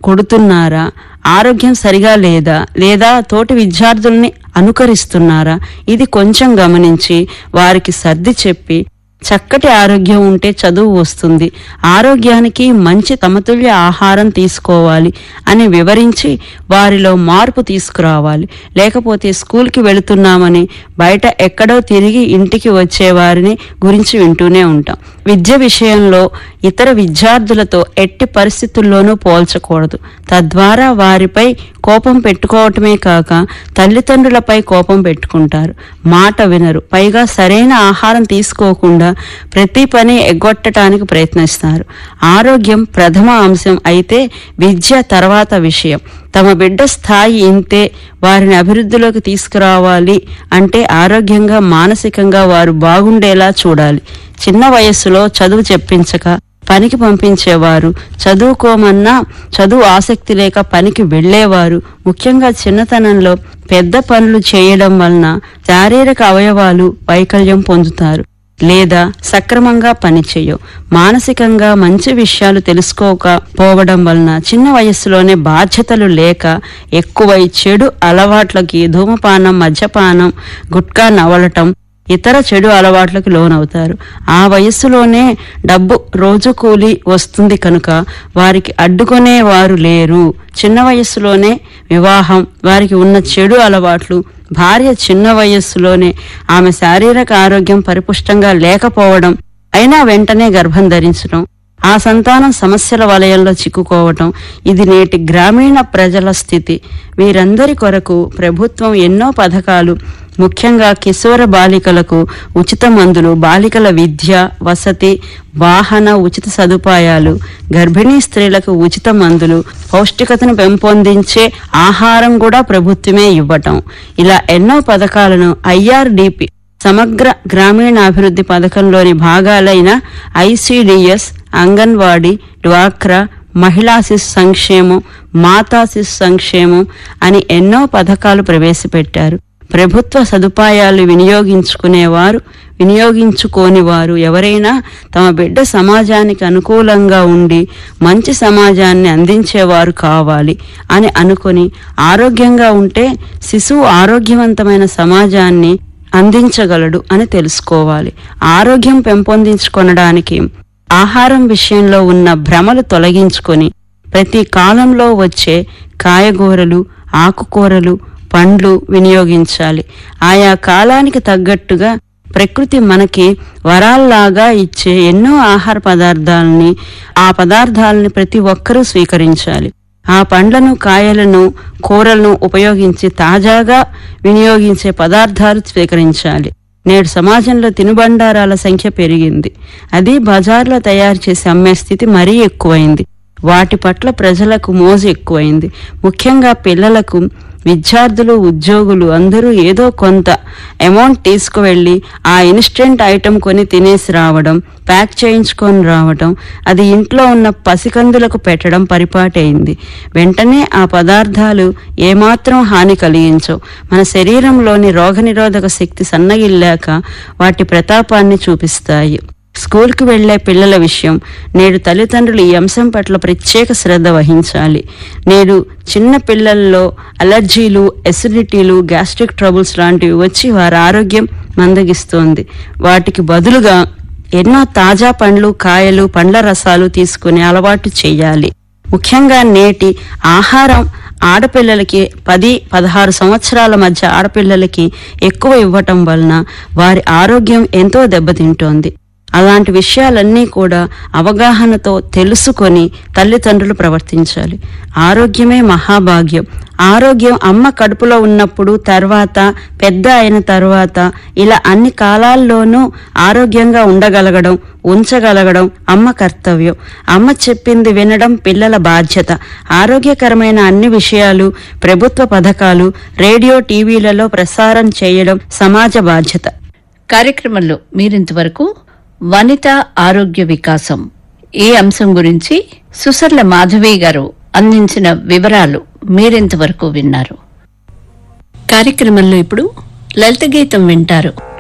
కొడుతున్నారా ఆరోగ్యం సరిగా లేదా లేదా తోటి విద్యార్థుల్ని అనుకరిస్తున్నారా ఇది కొంచెం గమనించి వారికి సర్ది చెప్పి చక్కటి ఆరోగ్యం ఉంటే చదువు వస్తుంది ఆరోగ్యానికి మంచి సమతుల్య ఆహారం తీసుకోవాలి అని వివరించి వారిలో మార్పు తీసుకురావాలి లేకపోతే స్కూల్కి వెళుతున్నామని బయట ఎక్కడో తిరిగి ఇంటికి వచ్చే వారిని గురించి వింటూనే ఉంటాం విద్య విషయంలో ఇతర విద్యార్థులతో ఎట్టి పరిస్థితుల్లోనూ పోల్చకూడదు తద్వారా వారిపై కోపం పెట్టుకోవటమే కాక తల్లిదండ్రులపై కోపం పెట్టుకుంటారు మాట వినరు పైగా సరైన ఆహారం తీసుకోకుండా ప్రతి పని ఎగ్గొట్టడానికి ప్రయత్నిస్తారు ఆరోగ్యం ప్రథమ అంశం అయితే విద్య తర్వాత విషయం తమ బిడ్డ స్థాయి ఇంతే వారిని అభివృద్ధిలోకి తీసుకురావాలి అంటే ఆరోగ్యంగా మానసికంగా వారు బాగుండేలా చూడాలి చిన్న వయస్సులో చదువు చెప్పించక పనికి పంపించేవారు చదువుకోమన్నా చదువు ఆసక్తి లేక పనికి వెళ్ళేవారు ముఖ్యంగా చిన్నతనంలో పెద్ద పనులు చేయడం వలన శారీరక అవయవాలు వైకల్యం పొందుతారు లేదా సక్రమంగా పనిచేయవు మానసికంగా మంచి విషయాలు తెలుసుకోకపోవడం వలన చిన్న వయస్సులోనే బాధ్యతలు లేక ఎక్కువై చెడు అలవాట్లకి ధూమపానం మద్యపానం గుట్కా నవలటం ఇతర చెడు అలవాట్లకు లోనవుతారు ఆ వయస్సులోనే డబ్బు రోజు కూలి వస్తుంది కనుక వారికి అడ్డుకునే వారు లేరు చిన్న వయస్సులోనే వివాహం వారికి ఉన్న చెడు అలవాట్లు భార్య చిన్న వయస్సులోనే ఆమె శారీరక ఆరోగ్యం పరిపుష్టంగా లేకపోవడం అయినా వెంటనే గర్భం ధరించడం ఆ సంతానం సమస్యల వలయంలో చిక్కుకోవటం ఇది నేటి గ్రామీణ ప్రజల స్థితి వీరందరి కొరకు ప్రభుత్వం ఎన్నో పథకాలు ముఖ్యంగా కిశోర బాలికలకు ఉచిత మందులు బాలికల విద్య వసతి వాహన ఉచిత సదుపాయాలు గర్భిణీ స్త్రీలకు ఉచిత మందులు పౌష్టికతను పెంపొందించే ఆహారం కూడా ప్రభుత్వమే ఇవ్వటం ఇలా ఎన్నో పథకాలను ఐఆర్డిపి సమగ్ర గ్రామీణాభివృద్ధి పథకంలోని భాగాలైన ఐసిడిఎస్ అంగన్వాడీ డ్వాక్రా మహిళా శిశు సంక్షేమం మాతా శిశు సంక్షేమం అని ఎన్నో పథకాలు ప్రవేశపెట్టారు ప్రభుత్వ సదుపాయాలు వినియోగించుకునేవారు వినియోగించుకోని వారు ఎవరైనా తమ బిడ్డ సమాజానికి అనుకూలంగా ఉండి మంచి సమాజాన్ని అందించేవారు కావాలి అని అనుకొని ఆరోగ్యంగా ఉంటే శిశువు ఆరోగ్యవంతమైన సమాజాన్ని అందించగలడు అని తెలుసుకోవాలి ఆరోగ్యం పెంపొందించుకొనడానికి ఆహారం విషయంలో ఉన్న భ్రమలు తొలగించుకొని ప్రతి కాలంలో వచ్చే కాయగూరలు ఆకుకూరలు పండ్లు వినియోగించాలి ఆయా కాలానికి తగ్గట్టుగా ప్రకృతి మనకి వరాల్లాగా ఇచ్చే ఎన్నో ఆహార పదార్థాలని ఆ పదార్థాలని ప్రతి ఒక్కరూ స్వీకరించాలి ఆ పండ్లను కాయలను కూరలను ఉపయోగించి తాజాగా వినియోగించే పదార్థాలు స్వీకరించాలి నేడు సమాజంలో తినుబండారాల సంఖ్య పెరిగింది అది బజార్లో తయారు చేసి అమ్మే స్థితి మరీ ఎక్కువైంది వాటి పట్ల ప్రజలకు మోజు ఎక్కువైంది ముఖ్యంగా పిల్లలకు విద్యార్థులు ఉద్యోగులు అందరూ ఏదో కొంత అమౌంట్ తీసుకువెళ్ళి ఆ ఇన్స్టెంట్ ఐటెం కొని తినేసి రావడం ప్యాక్ చేయించుకొని రావడం అది ఇంట్లో ఉన్న పసికందులకు పెట్టడం పరిపాటైంది వెంటనే ఆ పదార్థాలు ఏమాత్రం హాని కలిగించవు మన శరీరంలోని రోగనిరోధక శక్తి సన్నగిల్లాక వాటి ప్రతాపాన్ని చూపిస్తాయి స్కూల్కి వెళ్లే పిల్లల విషయం నేడు తల్లిదండ్రులు ఈ అంశం పట్ల ప్రత్యేక శ్రద్ధ వహించాలి నేడు చిన్న పిల్లల్లో అలర్జీలు ఎసిడిటీలు గ్యాస్ట్రిక్ ట్రబుల్స్ లాంటివి వచ్చి వారి ఆరోగ్యం మందగిస్తోంది వాటికి బదులుగా ఎన్నో తాజా పండ్లు కాయలు పండ్ల రసాలు తీసుకునే అలవాటు చేయాలి ముఖ్యంగా నేటి ఆహారం ఆడపిల్లలకి పది పదహారు సంవత్సరాల మధ్య ఆడపిల్లలకి ఎక్కువ ఇవ్వటం వలన వారి ఆరోగ్యం ఎంతో దెబ్బతింటోంది అలాంటి విషయాలన్నీ కూడా అవగాహనతో తెలుసుకొని తల్లిదండ్రులు ప్రవర్తించాలి ఆరోగ్యమే మహాభాగ్యం ఆరోగ్యం అమ్మ కడుపులో ఉన్నప్పుడు తర్వాత పెద్ద అయిన తర్వాత ఇలా అన్ని కాలాల్లోనూ ఆరోగ్యంగా ఉండగలగడం ఉంచగలగడం అమ్మ కర్తవ్యం అమ్మ చెప్పింది వినడం పిల్లల బాధ్యత ఆరోగ్యకరమైన అన్ని విషయాలు ప్రభుత్వ పథకాలు రేడియో టీవీలలో ప్రసారం చేయడం సమాజ బాధ్యత కార్యక్రమంలో మీరింతవరకు వనిత ఆరోగ్య వికాసం ఈ అంశం గురించి సుసర్ల మాధవి గారు అందించిన వివరాలు మీరింతవరకు విన్నారు కార్యక్రమంలో ఇప్పుడు లలిత గీతం వింటారు